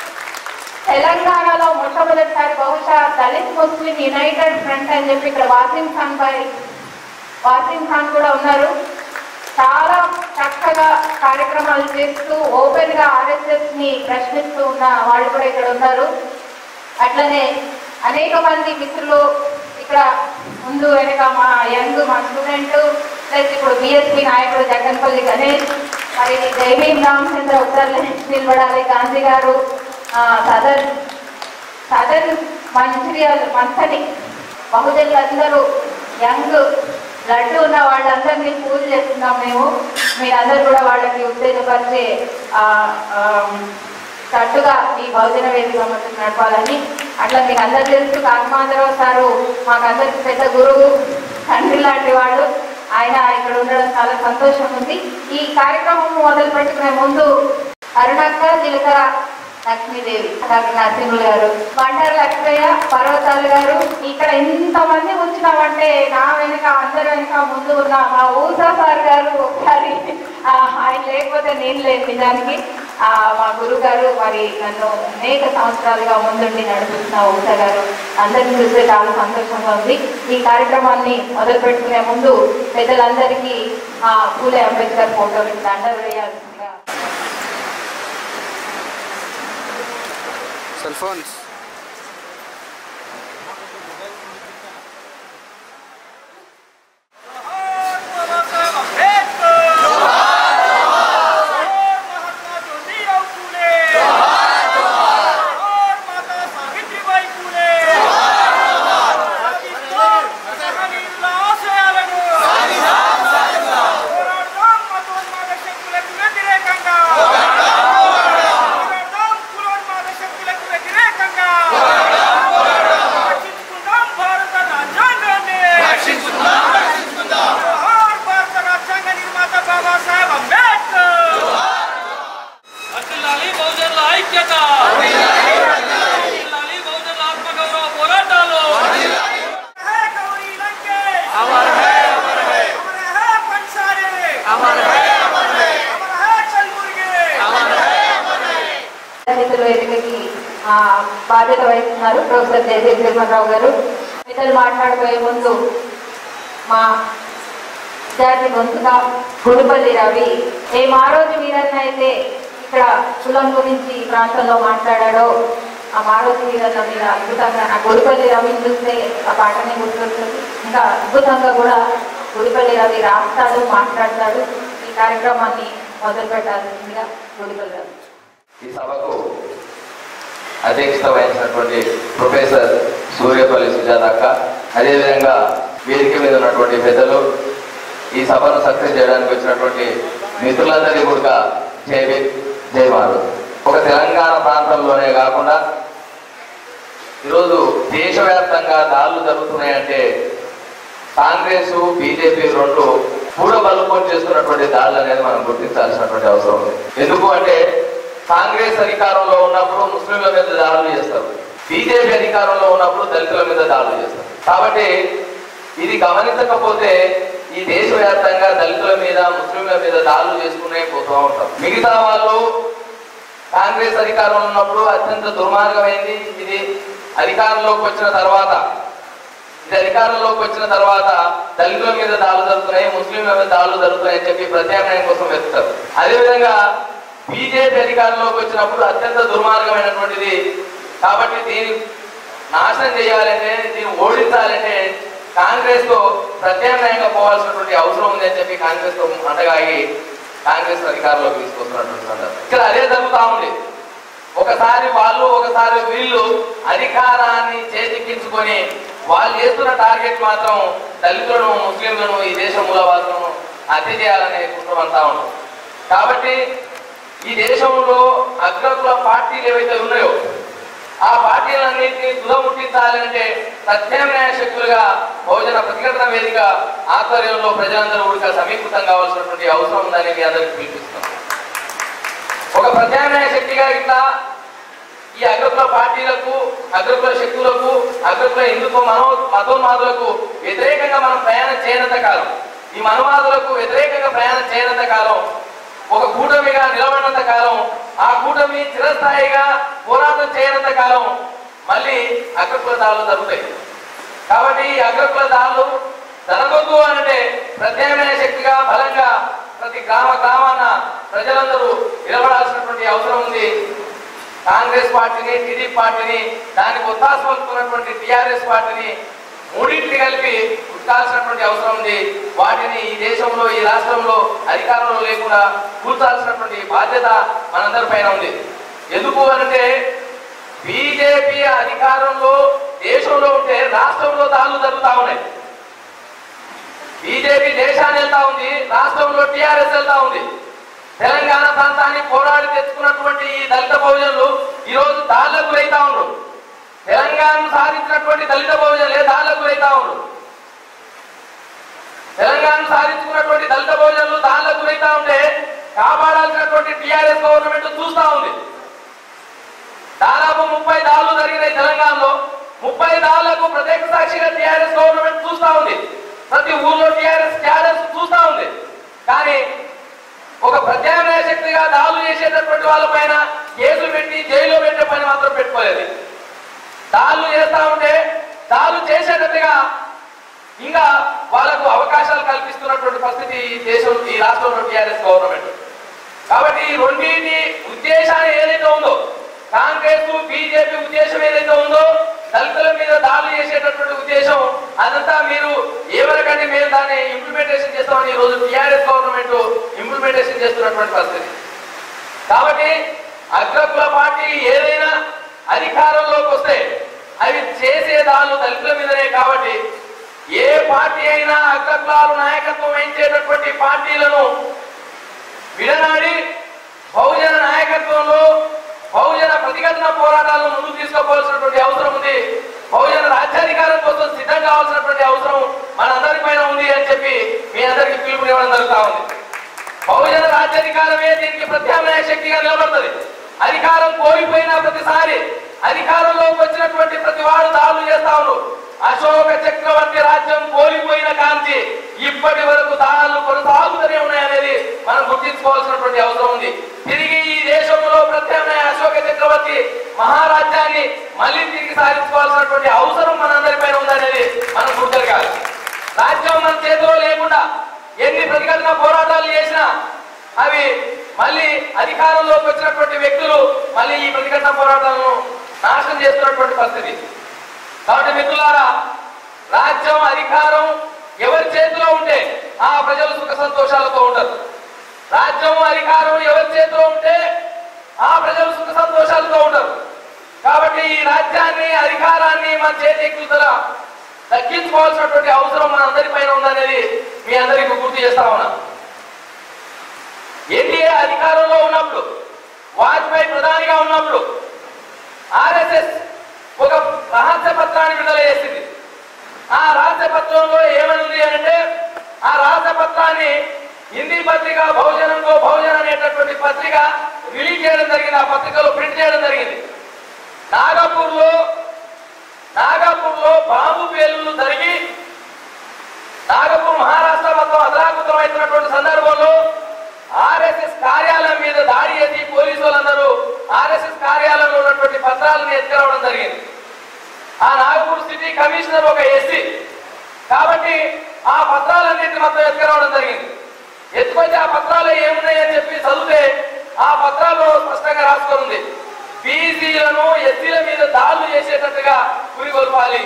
తెలంగాణలో మొట్టమొదటిసారి బహుశా దళిత్ ముస్లిం యునైటెడ్ ఫ్రంట్ అని చెప్పి ఇక్కడ వాసిం ఖాన్ భాయ్ వాసిం ఖాన్ కూడా ఉన్నారు చాలా చక్కగా కార్యక్రమాలు చేస్తూ ఓపెన్ గా ఆర్ఎస్ఎస్ ని ప్రశ్నిస్తూ ఉన్న వాళ్ళు కూడా ఇక్కడ ఉన్నారు అట్లనే అనేక మంది మిత్రులు ఇక్కడ ముందు వెనక మా యంగ్ మా స్టూడెంట్ ప్లస్ ఇప్పుడు బిఎస్పీ నాయకుడు జగన్పల్లి గణేష్ మరి జైవీం రామచంద్ర ఉత్తర్ నిలబడాలి గాంధీ గారు ఆ, సదర్ సదర్ మంచిర్యాల మంథని బహుజనులందరూ యంగ్ లడ్డు ఉన్న వాళ్ళందరినీ పూజ చేస్తున్నాం మేము మీరందరూ కూడా వాళ్ళకి ఉత్తేజపరిచే ఆ, ఆ, తట్టుగా ఈ బహుజన వేదిక మొత్తం నడపాలని అట్లా మీకు అందరు తెలుసు కాకమాంధరావు సారు మాకందరికి పెద్ద గురువు తండ్రి లాంటి వాళ్ళు ఆయన ఇక్కడ ఉండడం చాలా సంతోషం ఉంది ఈ కార్యక్రమం మొదలు పెట్టుకునే ముందు అరుణక్క జీలకర్ర లక్ష్మీదేవి డాక్టర్ నరసింహులు గారు బండారు లక్ష్మయ్య పర్వతాలు గారు ఇక్కడ ఇంతమంది వచ్చినామంటే నా వెనుక అందరి వెనుక ముందు ఉన్న మా ఊసా సార్ గారు ఒకసారి ఆ, ఆయన లేకపోతే నేను లేను నిజానికి ఆ, మా గురువు గారు మరి నన్ను అనేక సంవత్సరాలుగా ముందుండి నడిపిస్తున్న ఊసా గారు అందరిని చూస్తే చాలా సంతోషంగా ఉంది ఈ కార్యక్రమాన్ని మొదలు పెట్టుకునే ముందు పెద్దలందరికీ ఆ, పూలే అంబేద్కర్ ఫోటో దండ వేయాల్సిందిగా సెల్ ఫోన్స్ భారత రాజ్యాంగాన్ని జోహార్ భారత రాజ్యాంగ నిర్మాత బాబాసాహెబ్ అంబేద్కర్ అఖిలాలి బహుజనుల ఐక్యత అఖిలాలి బహుజనుల ఆత్మగౌరవ పోరాటాలు హే గౌరీ లంకేష్ అమర్ హే అమర్ హే అమర్ హే పంచారే అమర్ హే అమర్ హే అమర్ హే చల్ముర్గే అమర్ హే చేతుల వేదికకి ఆ, బాధ్యత వహిస్తున్నారు ప్రొఫెసర్ జయదేవ్ శ్రీమన్రావు గారు ఇతరులు మాట్లాడబోయే ముందు మా విద్యార్థి గొంతుగా గుడిపల్లి రవి మేము ఆ రోజు వీరన్న అయితే ఇక్కడ కులం గురించి ఈ ప్రాంతంలో మాట్లాడాడో ఆ మారోజు వీరన్న మీద అద్భుతంగా నా గుడిపల్లి రవిని చూస్తే ఆ పాటనే గుర్తొస్తుంది ఇంకా అద్భుతంగా కూడా గుడిపల్లి రవి రాస్తాడు మాట్లాడతాడు ఈ కార్యక్రమాన్ని మొదలు పెట్టాల్సిందిగా గుడిపల్లి రవి ఈ సభకు అధ్యక్షత వహించినటువంటి ప్రొఫెసర్ సూర్యపల్లి సుజాత అక్క అదేవిధంగా వేదిక మీద ఉన్నటువంటి పెద్దలు ఈ సభను సక్సెస్ చేయడానికి వచ్చినటువంటి మిత్రులందరికీ కూడా జై భీమ్, జై మారు ఒక తెలంగాణ ప్రాంతంలోనే కాకుండా ఈరోజు దేశవ్యాప్తంగా దాడులు జరుగుతున్నాయంటే కాంగ్రెస్ బీజేపీ రెండు కూడా బలుకొని చేస్తున్నటువంటి దాడులు అనేది మనం గుర్తించాల్సినటువంటి అవసరం ఉంది ఎందుకు అంటే కాంగ్రెస్ అధికారంలో ఉన్నప్పుడు ముస్లింల మీద దాడులు చేస్తారు బీజేపీ అధికారంలో ఉన్నప్పుడు దళితుల మీద దాడులు చేస్తారు కాబట్టి ఇది గమనించకపోతే ఈ దేశవ్యాప్తంగా దళితుల మీద ముస్లింల మీద దాడులు చేసుకునే పోతూ ఉంటారు మిగతా వాళ్ళు కాంగ్రెస్ అధికారంలో ఉన్నప్పుడు అత్యంత దుర్మార్గమైంది ఇది అధికారంలోకి వచ్చిన తర్వాత ఇది అధికారంలోకి వచ్చిన తర్వాత దళితుల మీద దాడులు జరుగుతున్నాయి ముస్లింల మీద దాడులు జరుగుతున్నాయని చెప్పి ప్రత్యామ్నాయం కోసం వెతుకుతారు అదేవిధంగా బీజేపీ అధికారంలోకి వచ్చినప్పుడు అత్యంత దుర్మార్గమైనటువంటిది కాబట్టి దీన్ని నాశనం చేయాలంటే దీన్ని ఓడించాలంటే కాంగ్రెస్ తో ప్రత్యామ్నాయంగా పోవాల్సినటువంటి అవసరం ఉంది అని చెప్పి కాంగ్రెస్ తో అంటగాగి కాంగ్రెస్ అధికారంలోకి తీసుకొస్తున్నటువంటి సందర్భం ఇక్కడ అదే జరుగుతా ఉంది ఒకసారి వాళ్ళు ఒకసారి వీళ్ళు అధికారాన్ని చేజిక్కించుకొని వాళ్ళు చేస్తున్న టార్గెట్ మాత్రం దళితులను ముస్లింలను ఈ దేశ మూలవాసులను హత్య చేయాలనే కుట్రం అంతా ఉంటుంది కాబట్టి ఈ దేశంలో అగ్రకుల పార్టీలు ఏవైతే ఉన్నాయో ఆ పార్టీలన్నింటినీ తుదముట్టించాలంటే ప్రత్యామ్నాయ శక్తులుగా బహుజన ప్రతిఘటన వేదిక ఆధ్వర్యంలో ప్రజలందరూ కూడా సమీకృతం కావాల్సినటువంటి అవసరం ఉందని మీ అందరికీ పిలిపిస్తున్నాం ఒక ప్రత్యామ్నాయ శక్తిగా ఇట్లా ఈ అగ్రకుల పార్టీలకు అగ్రకుల శక్తులకు అగ్రకుల హిందుత్వ మనో మతోన్మాదులకు వ్యతిరేకంగా మనం ప్రయాణం చేయనంత కాలం ఈ మనువాదులకు వ్యతిరేకంగా ప్రయాణం చేయనంత కాలం ఒక కూటమిగా నిలబడినంత కాలం ఆ కూటమి చిరస్థాయిగా పోరాటం చేయనంత కాలం మళ్ళీ అగ్రకుల దాడులు జరుగుతాయి కాబట్టి ఈ అగ్రకుల దాడులు జరగొద్దు అంటే ప్రత్యామ్నాయ శక్తిగా బలంగా ప్రతి గ్రామ గ్రామాన ప్రజలందరూ నిలబడాల్సినటువంటి అవసరం ఉంది కాంగ్రెస్ పార్టీని టీడీపీ పార్టీని దానికి ఒత్తాస పలుకుతున్నటువంటి టిఆర్ఎస్ పార్టీని మూడింటిని కలిపి ఉట్టాల్సినటువంటి అవసరం ఉంది వాటిని ఈ దేశంలో ఈ రాష్ట్రంలో అధికారంలో లేకుండా కూర్చాల్సినటువంటి బాధ్యత మనందరి పైన ఉంది ఎందుకు అంటే బీజేపీ అధికారంలో దేశంలో ఉంటే రాష్ట్రంలో దాడులు జరుగుతా ఉన్నాయి బీజేపీ దేశాన్ని వెళ్తా ఉంది రాష్ట్రంలో టిఆర్ఎస్ వెళ్తా ఉంది తెలంగాణ ప్రాంతాన్ని పోరాడి తెచ్చుకున్నటువంటి ఈ దళిత బహుజనులు ఈ రోజు దాళ్లకు గురైతా ఉన్నారు తెలంగాణను సాధించినటువంటి దళిత బహుజనులే దాళ్లకు గురైతా ఉన్నారు తెలంగాణను సాధించుకున్నటువంటి దళిత బహుజనులు దాళ్లకు గురైతా ఉంటే కాపాడాల్సినటువంటి టిఆర్ఎస్ గవర్నమెంట్ చూస్తా ఉంది దాదాపు ముప్పై దాడులు జరిగినాయి తెలంగాణలో ముప్పై దాడులకు ప్రత్యేక సాక్షిగా టిఆర్ఎస్ గవర్నమెంట్ చూస్తా ఉంది ప్రతి ఊర్లో టిఆర్ఎస్ టిఆర్ఎస్ చూస్తా ఉంది కానీ ఒక ప్రత్యామ్నాయ శక్తిగా దాడులు చేసేటటువంటి వాళ్ళ పైన కేసులు పెట్టి జైల్లో పెట్టే పని మాత్రం పెట్టుకోలేదు దాడులు చేస్తా ఉంటే దాడులు చేసేటట్టుగా ఇంకా వాళ్ళకు అవకాశాలు కల్పిస్తున్నటువంటి పరిస్థితి ఈ దేశం ఈ రాష్ట్రంలో టిఆర్ఎస్ గవర్నమెంట్ కాబట్టి ఈ రెండింటి ఉద్దేశాన్ని ఏదైతే ఉందో కాంగ్రెస్ బీజేపీ ఉద్దేశం ఏదైతే ఉందో దళితుల మీద దాడులు చేసేటటువంటి ఉద్దేశం అదంతా మీరు ఏవరకంటే మేము దాన్ని ఇంప్లిమెంటేషన్ చేస్తామని ఈ రోజు టిఆర్ఎస్ గవర్నమెంట్ ఇంప్లిమెంటేషన్ చేస్తున్నటువంటి పరిస్థితి కాబట్టి అగ్రకుల పార్టీ ఏదైనా అధికారంలోకి వస్తే అవి చేసే దాడులు దళితుల మీదనే కాబట్టి ఏ పార్టీ అయినా అగ్రకులాలు నాయకత్వం వహించేటటువంటి పార్టీలను విడనాడి బహుజన నాయకత్వంలో బహుజన ప్రతిఘటన పోరాటాలను ముందుకు తీసుకోవాల్సినటువంటి అవసరం ఉంది బహుజన రాజ్యాధికారం కోసం సిద్ధం కావాల్సినటువంటి అవసరం మనందరి పైన ఉంది అని చెప్పి మీ అందరికి పిలుపునివ్వడం జరుగుతా ఉంది బహుజన రాజ్యాధికారమే దీనికి ప్రత్యామ్నాయ శక్తిగా నిలబడుతుంది అధికారం కోల్పోయిన ప్రతిసారి అధికారంలోకి వచ్చినటువంటి ప్రతి వాడు దాడులు చేస్తా ఉన్నారు అశోక చక్రవర్తి రాజ్యం కోల్పోయిన కాంతి ఇప్పటి వరకు దాడులు కొనసాగుతూనే ఉన్నాయనేది మనం గుర్తించుకోవాల్సినటువంటి అవసరం ఉంది తిరిగి ఈ దేశంలో ప్రత్యామ్నాయ అశోక చక్రవర్తి మహారాజ్యాన్ని మళ్ళీ తిరిగి సాధించుకోవాల్సినటువంటి అవసరం మనందరిపైన ఉందనేది మనం గుర్తెరగాలి రాజ్యం మన చేతిలో లేకుండా ఎన్ని ప్రతిఘటన పోరాటాలు చేసినా అవి మళ్ళీ అధికారంలోకి వచ్చినటువంటి వ్యక్తులు మళ్ళీ ఈ ప్రతిఘటన పోరాటాలను నాశనం చేస్తున్నటువంటి పరిస్థితి కాబట్టి మిత్రులారా రాజ్యం అధికారం ఎవరి చేతిలో ఉంటే ఆ ప్రజలు సుఖ సంతోషాలతో ఉంటారు రాజ్యం అధికారం ఎవరి చేతిలో ఉంటే ఆ ప్రజలు సుఖ సంతోషాలతో ఉంటారు కాబట్టి ఈ రాజ్యాన్ని అధికారాన్ని మన చేతికుతల తగ్గించుకోవాల్సినటువంటి అవసరం మన అందరి పైన ఉందనేది మీ అందరికీ గుర్తు చేస్తా ఉన్నా ఎన్డీఏ అధికారంలో ఉన్నప్పుడు వాజ్పేయి ప్రధానిగా ఉన్నప్పుడు ఆర్ఎస్ఎస్ ఒక రహస్య పత్రాన్ని విడుదల చేసింది ఆ రహస్య పత్రంలో ఏమనుంది అంటే ఆ రహస్య పత్రాన్ని హిందీ పత్రిక బహుజనంలో బహుజన్ అనేటటువంటి పత్రిక రిలీజ్ చేయడం జరిగింది ఆ పత్రికలో ప్రింట్ చేయడం జరిగింది నాగపూర్ లో నాగపూర్ లో బాంబు పేలుళ్లు జరిగి నాగపూర్ మహారాష్ట్ర మొత్తం అదరాకుతం అవుతున్నటువంటి సందర్భంలో ఆర్ఎస్ఎస్ కార్యాలయం మీద దాడి చేసి పోలీసు వాళ్ళందరూ ఆర్ఎస్ఎస్ కార్యాలయంలో ఉన్నటువంటి పత్రాలను ఎత్తుకురావడం జరిగింది ఆ నాగపూర్ సిటీ కమిషనర్ ఒక ఎస్సీ కాబట్టి ఆ పత్రాలన్నింటినీ మొత్తం ఎత్తుకురావడం జరిగింది ఎత్తుకొచ్చి ఆ పత్రాలు ఏమున్నాయి అని చెప్పి చదివితే ఆ పత్రాల్లో స్పష్టంగా రాసుకుంది బీసీలను ఎస్సీల మీద దాడులు చేసేటట్టుగా పురిగొల్పాలి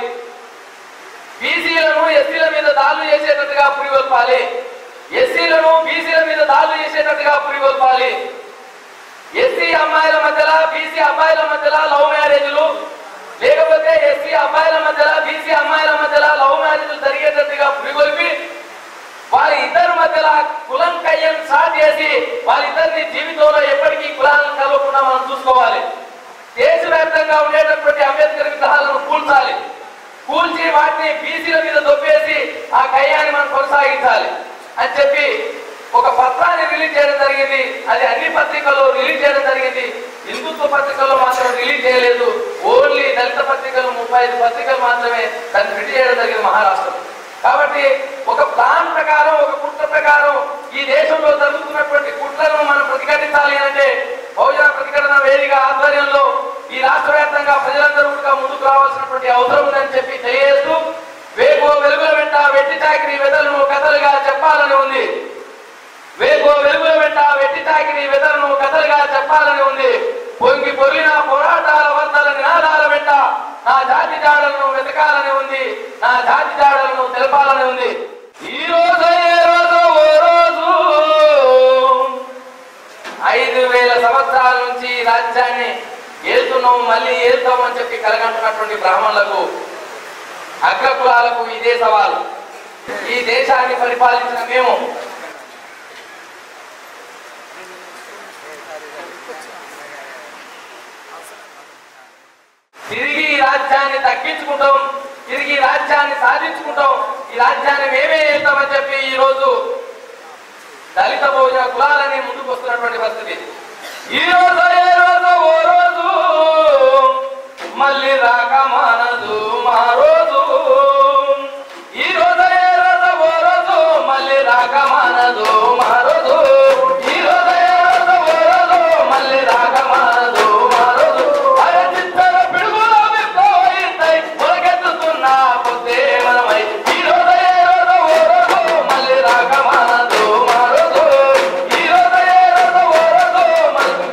బీసీలను ఎస్సీల మీద దాడులు చేసేటట్టుగా పురిగొల్పాలి ఎస్సీలను బీసీల మీద దాడులు చేసేటట్టుగా పురిగొల్పాలి ఎస్సీ అమ్మాయిల మధ్యలో బీసీ అబ్బాయిల మధ్యలో లవ్ మ్యారేజ్లు లేకపోతే ఎస్సీ అబ్బాయిల మధ్యలో బీసీ అమ్మాయిల మధ్యలో లవ్ మ్యారేజ్లు జరిగేటట్టుగా పురిగొల్పి వారి ఇద్దరి మధ్యలో కులం కయ్యం స్టార్ట్ చేసి వారిద్దరిని జీవితంలో ఎప్పటికీ కులాలను కలవకుండా మనం చూసుకోవాలి దేశవ్యాప్తంగా ఉండేటటువంటి అంబేద్కర్ విగ్రహాలను కూల్చాలి కూల్చి వాటిని బీసీల మీద దొబ్బేసి ఆ కయ్యాన్ని మనం కొనసాగించాలి అని చెప్పి ఒక పత్రాన్ని రిలీజ్ చేయడం జరిగింది అది అన్ని పత్రికల్లో రిలీజ్ చేయడం జరిగింది హిందుత్వ పత్రికల్లో మాత్రం రిలీజ్ చేయలేదు ఓన్లీ దళిత పత్రికలు ముప్పై ఐదు పత్రికలు మాత్రమే దాన్ని ప్రింట్ చేయడం జరిగింది మహారాష్ట్రలో కాబట్టి ఒక ప్లాన్ ప్రకారం ఒక కుట్ర ప్రకారం ఈ దేశంలో జరుగుతున్నటువంటి కుట్రలను మనం ప్రతిఘటించాలి అంటే బహుజన ప్రతిఘటన వేదిక ఆధ్వర్యంలో ఈ రాష్ట్ర వ్యాప్తంగా ప్రజలందరూ కూడా ముందుకు రావాల్సినటువంటి అవసరం ఉందని చెప్పి తెలియజేస్తూ వేగో వెలుగుల వెంట వెట్టి చాకిరి వెదలను కథలుగా చెప్పాలని ఉంది వేగో వెలుగుల వెంట వెట్టి చాకిరి వెదలను కథలుగా చెప్పాలని ఉంది పొంగి పొరిగిన పోరాటాల వర్తల నినాదాల వెంట నా జాతి జాడలను వెతకాలని ఉంది నా జాతి జాడలను తెలపాలని ఉంది ఈ రోజు ఏ రోజు ఓ రోజు ఐదు వేల సంవత్సరాల నుంచి ఈ రాజ్యాన్ని ఏలుతున్నాం మళ్ళీ ఏలుతామని చెప్పి కలగంటున్నటువంటి బ్రాహ్మణులకు అగ్రకులాలకు ఇదే సవాలు ఈ దేశాన్ని పరిపాలించిన మేము తిరిగి ఈ రాజ్యాన్ని తగ్గించుకుంటాం తిరిగి ఈ రాజ్యాన్ని సాధించుకుంటాం ఈ రాజ్యాన్ని మేమే వెళ్తామని చెప్పి ఈ రోజు దళిత భోజన కులాలని ముందుకు వస్తున్నటువంటి పరిస్థితి ఈ రోజు ఏ రోజు ఓ రోజు మళ్ళీ రాక మానదు మా రోజు ఈ రోజు ఏ రోజు ఓ రోజు మళ్ళీ రాక మానదు మా రోజు ఈ రోజు ఏ రోజు ఓ రోజు మళ్ళీ రాక మానదు మా రోజు అరే చిత్తర పిడుగుల విప్లవైతై మొలకెత్తుతున్న పొద్దే మనమై ఈ రోజు ఏ రోజు ఓ రోజు మళ్ళీ రాక మానదు మా రోజు ఈ రోజు ఏ రోజు ఓ రోజు మళ్ళీ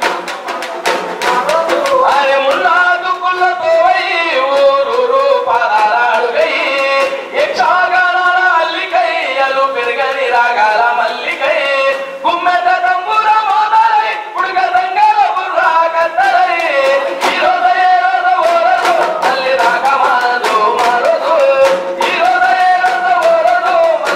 అరే మున్నాదు కుల్లతో ఊరూరు పాదాడుగై యక్షగానాల అల్లికై అలు పెరగని రాగాల మల్లికై గుమ్మెట తంబుర మోదలై పుడుగ దంగల బుర్రా కత్తలై ఈ రోజు ఏ రోజు ఓ రోజు మళ్ళీ రాక మానదు మారదు ఈ రోజు ఏ రోజు ఓ రోజు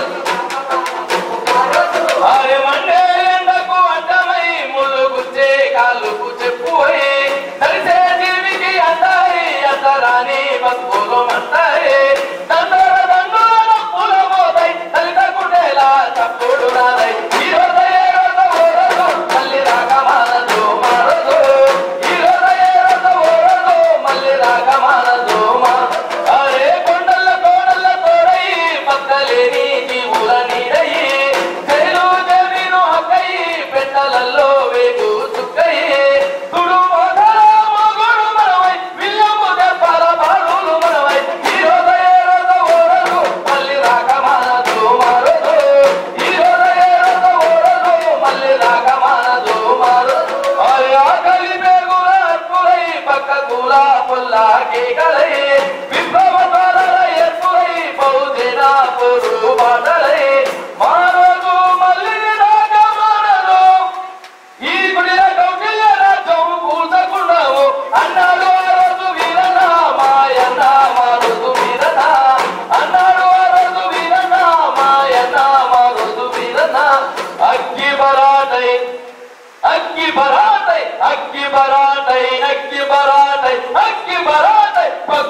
మళ్ళీ అరే మండే ఎండకు అడ్డమై ముళ్ళు గుచ్చే కాళ్ళకు చెప్పుపోయి నడిసే జీవికి అందాయి అంతరాని బతుకులు మంటాయి దండల దండుల పూల పోతాయి దళిత గుండెలా తప్పుడు రాదై ఈ రోజు ఏ రోజు ఓ రోజు మళ్ళీ రాక మానదు మారదు ఈ రోజు ఏ రోజు ఓ రోజు మళ్ళీ రాక మానదు మారదు అరే కొండల కోడల తోడై పక్కలేని జీవుల నీడయి జైలు జమీను హక్కై పెట్టలల్లో వేగు చుక్కై తుడు మొదల మొగుడు మనవై విల్లము దర్పాల బాలులు మనవై ఈ రోజు ఏ రోజు ఓ రోజు మళ్ళీ రాక మానదు మారదు ఈ రోజు ఏ రోజు ఓ రోజు మళ్ళీ రాక మానదు మారదు అరే ఆకలి బేగుల అర్పులై పక్క కూల పుల్ల కేకలై విప్లవ జ్వాలల ఎత్తులై బహుజన పొరు బాటలై మానదు మళ్ళీ రాక మానదు ఈ గుడిల కౌటిల్య రాజ్యం కూల్చకున్నావు అన్నాడు ఆ రోజు వీరన్న మాయన్న మారుదు వీరన్న అన్నాడు ఆ రోజు వీరన్న మాయన్న మారుదు వీరన్న అగ్గి బరాటై అగ్గి బరాటై అగ్గి బరాటై అగ్గి బరాటై అగ్గి బరాటై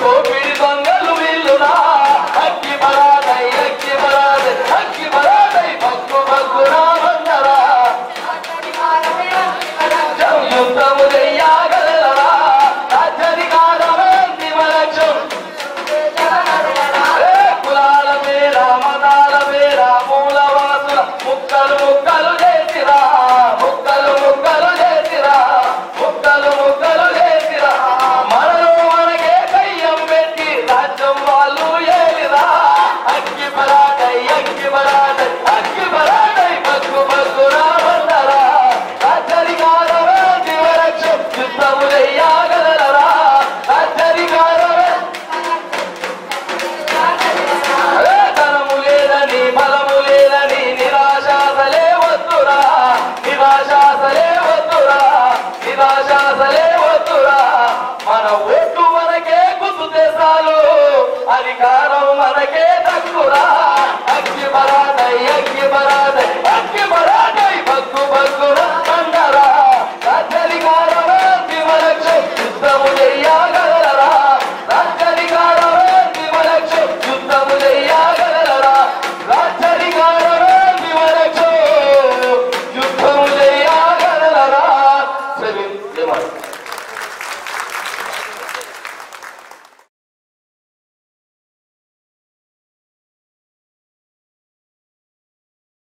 దోపిడి దొంగలు వీళ్ళురా అగ్గి బరాదై అగ్గి బరాదై అగ్గి బరాదై బగ్గు బగ్గురా బండరా యుద్ధము చెయ్యగలరా రాజ్యాధికారమే దివలక్ష్యం ఏ కులాల పేర మతాల పేర మూలవాసుల ముక్కలు ముక్కలు చేసిరా ముక్కలు ముక్కలు చేసిరా ముక్కలు ముక్కలు చేసిరా మనలో మనకే కయ్యం పెట్టి రాజ్యం వాళ్ళు ఏలిరా అగ్గి బరాటై అగ్గి బరాటై అగ్గి బరాటై బగ్గు బగ్గురా బండరా రాజ్యాధికారమే దివలక్ష్యం యుద్ధము చెయ్యగలరా రాజ్యాధికారమే అరే ధనము లేదని బలము లేదని నిరాశాసలే వద్దురా నిరాశాసలే వద్దురా నిరాశాసలే వద్దురా మన ఓటు మనకే గుర్తుతే చాలు అధికారం మనకే దక్కురా అగ్గి బరాదై అగ్గి బరాదై అగ్గి బరాదై బగ్గు బగ్గురా అండరా రాజ్యాధికారమే దివలక్ష్యం యుద్ధము చెయ్యగలరా రాజ్యాధికారమే దివలక్ష్యం యుద్ధము చెయ్యగలరా రాజ్యాధికారమే దివలక్ష్యం యుద్ధము చెయ్యగలరా సరే